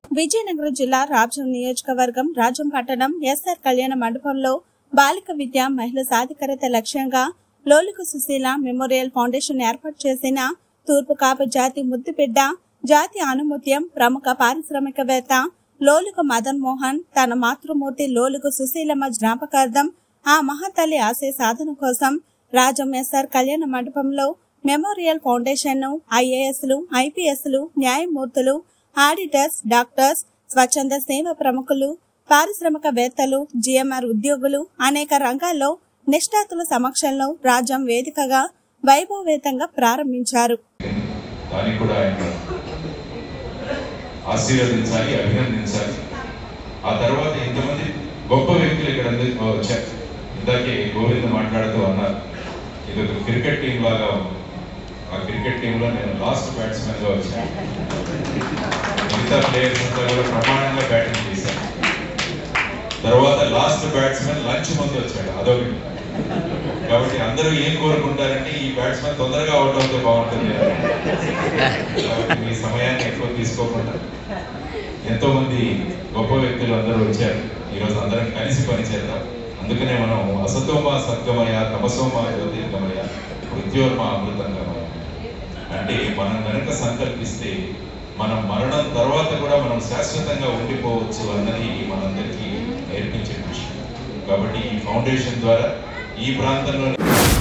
విజయనగరం జిల్లా రాజం నియోజకవర్గం రాజం పట్టణం ఎస్ఆర్ కళ్యాణ మండపంలో బాలిక విద్య మహిళా సాధికారత లక్ష్యంగా లోలుకు సుశీల మెమోరియల్ ఫౌండేషన్ ఏర్పాటు చేసిన తూర్పు కాపు జాతి ముద్దుబిడ్డ జాతి అనుమత్యం ప్రముఖ పారిశ్రామికవేత్త లోలుకు మదన్ మోహన్ తన మాతృమూర్తి లోలుకు సుశీలమ్మ జ్ఞాపకార్థం ఆ మహాతల్లి ఆశయ సాధన కోసం రాజం ఎస్ఆర్ కళ్యాణ మండపంలో మెమోరియల్ ఫౌండేషన్ ను ఐఏఎస్లు ఐపీఎస్లు న్యాయమూర్తులు ఆడిటర్స్ డాక్టర్స్ స్వచ్ఛంద సేవ ప్రముఖులు పారిశ్రామికవేత్తలు జిఎంఆర్ ఉద్యోగులు అనేక రంగాల్లో నిష్ణాతుల సమక్షంలో రాజ్యం వేదికగా వైభవవేతంగా ప్రారంభించారు దానికి కూడా ఆయన ఆశీర్వదించాలి అభినందించాలి ఆ తర్వాత ఇంతమంది గొప్ప వ్యక్తులు ఇక్కడ అందరూ వచ్చారు ఇందాకే గోవింద్ మాట్లాడుతూ అన్నారు ఇది ఒక క్రికెట్ టీం లాగా ఉంది ఆ క్రికెట్ టీంలో నేను లాస్ట్ బ్యాట్స్మెన్ గా వచ్చాను మిగతా ప్లేయర్స్ అంతా కూడా ప్రమాణంగా బ్యాటింగ్ చేశారు తర్వాత లాస్ట్ బ్యాట్స్మెన్ లంచ్ ముందు వచ్చాడు అదొకటి కాబట్టి అందరూ ఏం కోరుకుంటారంటే ఈ బ్యాట్స్మెన్ తొందరగా అవుట్ అవుతే బాగుంటుంది కాబట్టి మీ సమయాన్ని ఎక్కువ తీసుకోకుండా ఎంతో మంది గొప్ప వ్యక్తులు అందరూ వచ్చారు ఈరోజు అందరం కలిసి పనిచేద్దాం అందుకనే మనం అసతోమ సద్గమయ తమసోమ జ్యోతిర్గమయ మృత్యోర్మ అమృతంగమయ అంటే మనం కనుక సంకల్పిస్తే మనం మరణం తర్వాత కూడా మనం శాశ్వతంగా ఉండిపోవచ్చు అన్నది మనందరికీ నేర్పించే విషయం కాబట్టి ఈ ఫౌండేషన్ ద్వారా ఈ ప్రాంతంలో